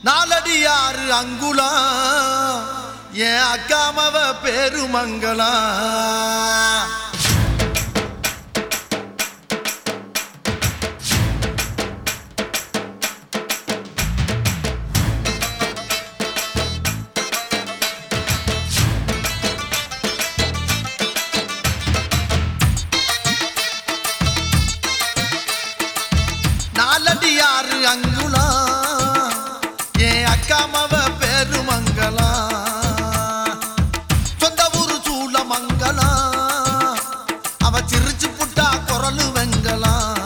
நாலடி ஆறு அங்குலம் என் அக்காமவ பெருமங்கலம் நாலடி ஆறு அங்குலம் என் அக்காமவ பெருமங்கலம் சொந்த ஊரு சூளமங்கலம் அவ சிரிச்சு புட்டா குரலு வெங்கலாம்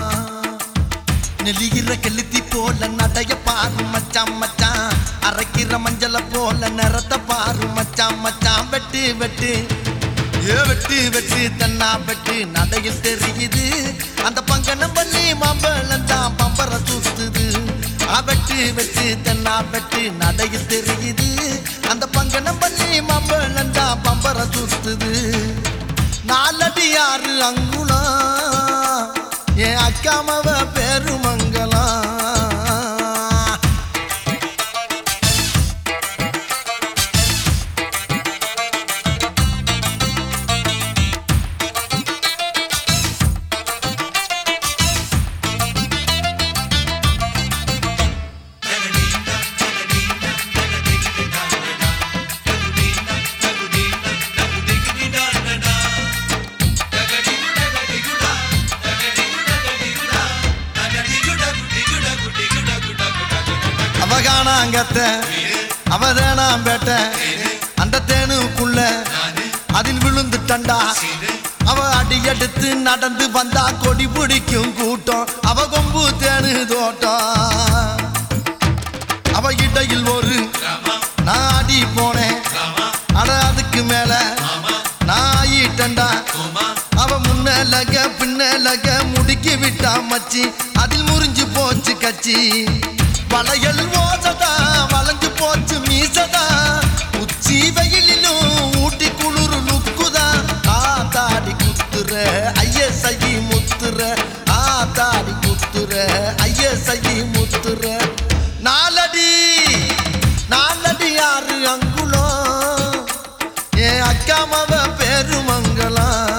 நெலிகிற கெளுத்தி போல நடைய பாரு மச்சான் மச்சான் அரைக்கிற மஞ்சள போல நிறத்த பாரு மச்சான் மச்சான் வெட்டு வெட்டு ஏ வெட்டு வெட்டு தன்னா வெட்டு நடையில் தெரியுது அந்த பங்கனம் பண்ணி மாம்பழம் தான் பம்பர தூத்துது ஆ வெட்டு வெட்டு தென்னா வெட்டு நடையில் தெரியுது அந்த பங்கனம் பண்ணி மாம்பழம் தான் பம்பர தூத்துது நாலடி ஆறு அங்குலம் என் அக்காமவ பெருமங்கலம் அவ காணாங்கத்த அவ தேனாம் பேட்ட அந்த தேனுக்குள்ள அதில் விழுந்துட்டண்டா அவ அடி எடுத்து நடந்து வந்தா கொடி பிடிக்கும் கூட்டம் அவ கொம்பு தேனு தோட்டம் அவ இடையில் ஒரு நான் அடி போனேன் அட அதுக்கு மேல நான் ஆயிட்டண்டா அவ முன்னலக பின்னலக முடுக்கி விட்டா மச்சி அதில் முறிஞ்சு போச்சு கச்சி வளையல் ஓசதா வளைஞ்சு போச்சு மீசதா உச்சி வெயிலிலும் ஊட்டி குளிர் லுக்குதா ஆ தாடி குத்துற ஐய சகி முத்துற ஆ தாடி குத்துற ஐய சகி முத்துற நாலடி நாலடி ஆறு அங்குலம் என் அக்காமவ பெருமங்கலம்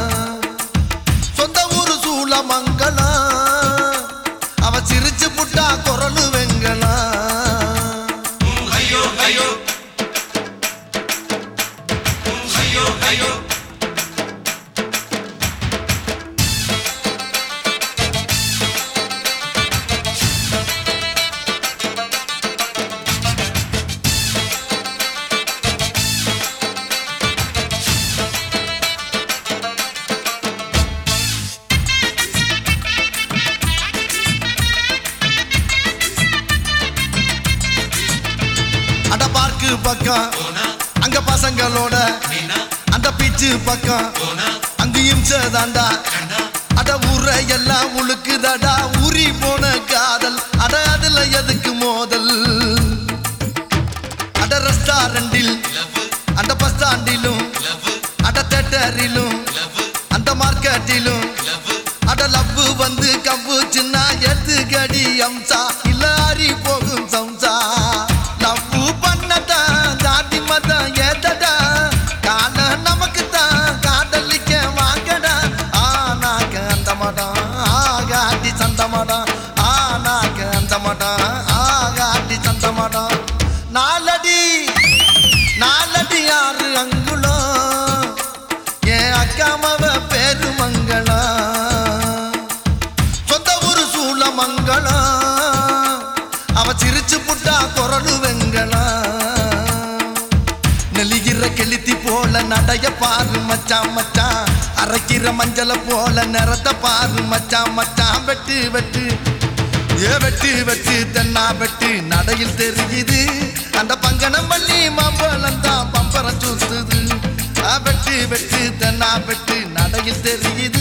சொந்த ஊரு சூளமங்கலம் அவ சிரிச்சு புட்டா குரலு வெங்கலாம் ஐயோ ஐயோ ஐயோ ஐயோ அட பார்க்கு பக்கம் அங்க பசங்களோட அந்த பீச்சு பக்கம் அங்கேயும் சேதாண்டா அட ஊர எல்லாம் உழுக்குதடா ஊறி போன காதல் அட அதுல எதுக்கு மோதல் அட ரெஸ்டாரண்டில் அந்த பஸ் ஸ்டாண்டிலும் அட தேட்டரிலும் அந்த மார்க்கெட்டிலும் அட லவ்வு வந்து கவ்வு சின்ன எத்துக்கடி அம்சா இல்ல அறி போகும் சம்சா லவ்வு பண்ணதா ஜாதி மதம் ஏதடா கால நமக்கு தான் காதலிக்க வாங்கடா ஆனாக்க அந்த மடம் ஆகாட்டி சந்த மடம் ஆனாக்க அந்த மடம் ஆகாட்டி சந்த மடம் நாலடி நாலடி ஆறு அங்குலம் என் அக்காமவ பெருமங்கலம் சொந்த ஊரு சூளமங்கலம் அவ சிரிச்சு புட்டா குரலு வெங்கலாம் நெலிகிற கெளுத்தி போல நடைய பாரு மச்சான் மச்சான் அரைக்கிற மஞ்சள போல நிறத்த பாரு மச்சான் மச்சான் வெட்டு வெட்டு ஏ வெட்டு வெட்டு தென்னா வெட்டு நடையில் தெரியுது அந்த பங்கனம் பள்ளி மாம்பழம் தான் பம்பரம் சூத்துது ஆ, வெட்டு வெட்டு தென்னா வெட்டு நடையில் தெரியுது